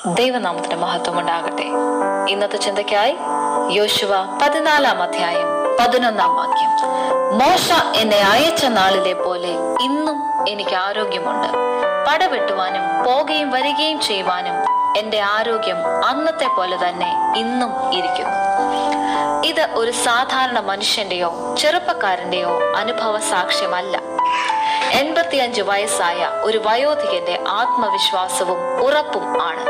ദൈവനാമത്തിന് മഹത്വം ഉണ്ടാകട്ടെ ഇന്നത്തെ ചിന്തയ്ക്കായി യോശുവ പതിനാലാം അധ്യായം പതിനൊന്നാം വാക്യം മോശ എന്നെ അയച്ച നാളിലെ പോലെ ഇന്നും എനിക്ക് ആരോഗ്യമുണ്ട് പടവെട്ടുവാനും പോകുകയും വരികയും ചെയ്യുവാനും എന്റെ ആരോഗ്യം അന്നത്തെ പോലെ തന്നെ ഇന്നും ഇരിക്കുന്നു ഇത് ഒരു സാധാരണ മനുഷ്യന്റെയോ ചെറുപ്പക്കാരന്റെയോ അനുഭവ സാക്ഷ്യമല്ല എൺപത്തിയഞ്ച് വയസ്സായ ഒരു വയോധികന്റെ ആത്മവിശ്വാസവും ഉറപ്പും ആണ്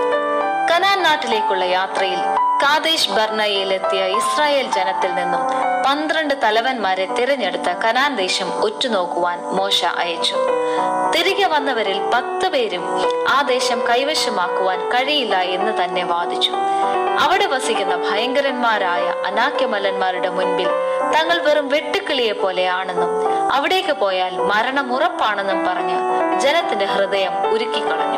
കനാൻ നാട്ടിലേക്കുള്ള യാത്രയിൽ കാദേശ് ബർണയിലെത്തിയ ഇസ്രായേൽ ജനത്തിൽ നിന്നും പന്ത്രണ്ട് തലവന്മാരെ തിരഞ്ഞെടുത്ത കനാൻ ദേശം ഉറ്റുനോക്കുവാൻ മോശ അയച്ചു തിരികെ വന്നവരിൽ പത്ത് പേരും ആ ദേശം കൈവശമാക്കുവാൻ കഴിയില്ല എന്ന് തന്നെ വാദിച്ചു അവിടെ വസിക്കുന്ന ഭയങ്കരന്മാരായ അനാക്യമലന്മാരുടെ മുൻപിൽ തങ്ങൾ വെറും വെട്ടുക്കിളിയെ പോലെയാണെന്നും അവിടേക്ക് പോയാൽ മരണം ഉറപ്പാണെന്നും പറഞ്ഞ് ജനത്തിന്റെ ഹൃദയം ഉരുക്കിക്കളഞ്ഞു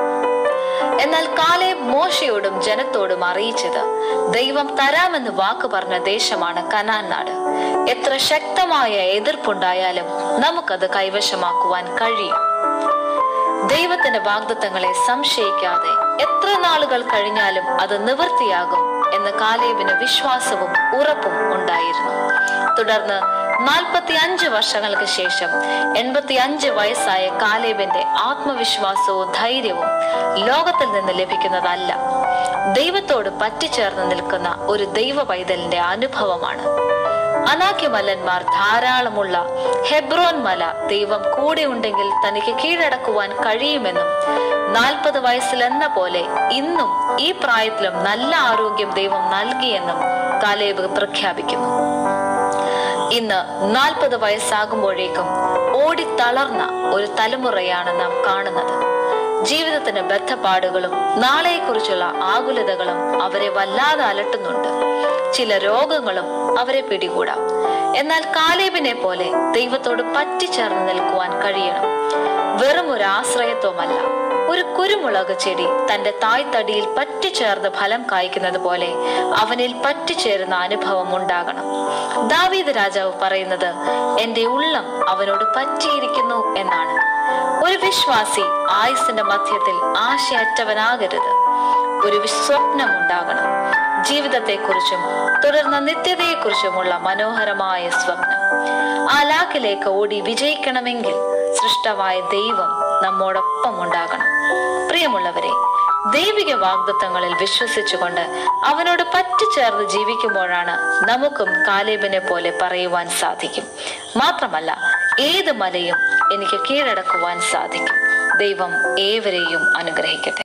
എന്നാൽ കാലേബ് മോശയോടും ജനത്തോടും അറിയിച്ചത് ദൈവം തരാമെന്ന് വാക്ക് പറഞ്ഞ ദേശമാണ് കനാൻ നാട് എത്ര ശക്തമായ എതിർപ്പുണ്ടായാലും നമുക്കത് കൈവശമാക്കുവാൻ കഴിയും ദൈവത്തിന്റെ വാഗ്ദത്തങ്ങളെ സംശയിക്കാതെ എത്ര നാളുകൾ കഴിഞ്ഞാലും അത് നിവൃത്തിയാകും എന്ന് കാലേബിന് വിശ്വാസവും ഉറപ്പും ഉണ്ടായിരുന്നു തുടർന്ന് നാൽപ്പത്തി അഞ്ച് വർഷങ്ങൾക്ക് ശേഷം എൺപത്തി അഞ്ച് വയസ്സായ കാലേബിന്റെ ആത്മവിശ്വാസവും ധൈര്യവും ലോകത്തിൽ നിന്ന് ലഭിക്കുന്നതല്ല ദൈവത്തോട് പറ്റിച്ചേർന്ന് നിൽക്കുന്ന ഒരു ദൈവ പൈതലിന്റെ അനുഭവമാണ് അനാക്യമല്ലന്മാർ ധാരാളമുള്ള ഹെബ്രോൻ മല ദൈവം കൂടെ ഉണ്ടെങ്കിൽ തനിക്ക് കീഴടക്കുവാൻ കഴിയുമെന്നും നാൽപ്പത് വയസ്സിൽ എന്ന പോലെ ഇന്നും ഈ പ്രായത്തിലും നല്ല ആരോഗ്യം ദൈവം നൽകിയെന്നും കാലേബ് പ്രഖ്യാപിക്കുന്നു ഇന്ന് നാൽപ്പത് വയസ്സാകുമ്പോഴേക്കും ഓടിത്തളർന്ന ഒരു തലമുറയാണ് നാം കാണുന്നത് ജീവിതത്തിന് ബദ്ധപ്പാടുകളും നാളെക്കുറിച്ചുള്ള ആകുലതകളും അവരെ വല്ലാതെ അലട്ടുന്നുണ്ട് ചില രോഗങ്ങളും അവരെ പിടികൂടാം എന്നാൽ കാലേബിനെ പോലെ ദൈവത്തോട് പറ്റിച്ചേർന്ന് നിൽക്കുവാൻ കഴിയണം വെറും ഒരു ആശ്രയത്വമല്ല ഒരു കുരുമുളക് ചെടി തന്റെ തായ്തടിയിൽ പറ്റിച്ചേർന്ന് ഫലം കായ്ക്കുന്നത് പോലെ അവനിൽ പറ്റിച്ചേരുന്ന അനുഭവം ഉണ്ടാകണം ദാവീദ് രാജാവ് പറയുന്നത് എന്റെ ഉള്ളം അവനോട് പറ്റിയിരിക്കുന്നു എന്നാണ് ഒരു വിശ്വാസി ആയുസിന്റെ മധ്യത്തിൽ ആശയറ്റവനാകരുത് ഒരു സ്വപ്നം ഉണ്ടാകണം ജീവിതത്തെക്കുറിച്ചും തുടർന്ന് നിത്യതയെക്കുറിച്ചുമുള്ള മനോഹരമായ സ്വപ്നം ആ ലാക്കിലേക്ക് ഓടി വിജയിക്കണമെങ്കിൽ സൃഷ്ടവായ ദൈവം നമ്മോടൊപ്പം ഉണ്ടാകണം പ്രിയമുള്ളവരെ ദൈവിക വാഗ്ദത്തങ്ങളിൽ വിശ്വസിച്ചുകൊണ്ട് അവനോട് പറ്റിച്ചേർന്ന് ജീവിക്കുമ്പോഴാണ് നമുക്കും കാലേബിനെ പോലെ പറയുവാൻ സാധിക്കും മാത്രമല്ല ഏത് മലയും എനിക്ക് കീഴടക്കുവാൻ സാധിക്കും ദൈവം ഏവരെയും അനുഗ്രഹിക്കട്ടെ